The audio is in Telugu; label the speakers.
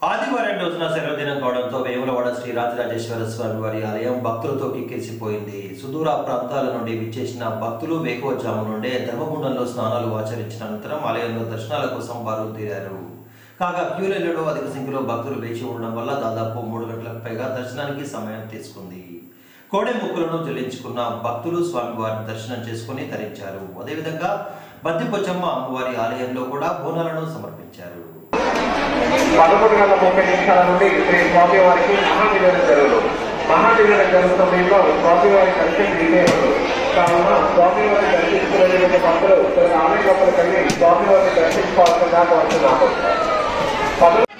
Speaker 1: ఆదివారం రోజున సెలవు దినం కావడంతో వేములవాడ శ్రీ రాజరాజేశ్వర స్వామి వారి ఆలయం భక్తులతో కిక్కిరిసిపోయింది సుదూర ప్రాంతాల నుండి విచ్చేసిన భక్తులు వేకువజాము నుండే ధర్మగుండంలో స్నానాలు ఆచరించిన అనంతరం ఆలయంలో దర్శనాల కోసం వారు తీరారు కాగా క్యూ లైన్లలో అధిక సంఖ్యలో భక్తులు వేచి ఉండడం వల్ల దాదాపు మూడు గంటలకు పైగా దర్శనానికి సమయం తీసుకుంది కోడె ముక్కులను చెల్లించుకున్న భక్తులు స్వామివారిని దర్శనం చేసుకుని తరించారు అదేవిధంగా బద్దిపోచమ్మ అమ్మవారి ఆలయంలో కూడా బోనాలను సమర్పించారు
Speaker 2: పదకొండు గంటల ముప్పై నిమిషాల నుండి శ్రీ స్వామివారికి మహానివేదన జరుగును మహానివేదన జరుగు సమయంలో స్వామివారి దర్శనం తీసేయదు కావున స్వామివారి దర్శించుకునేటువంటి భక్తులు తన ఆలయం లోపలికి వెళ్ళి స్వామివారిని దర్శించుకోవాల్సిందిగా కోరుతున్నాము పద-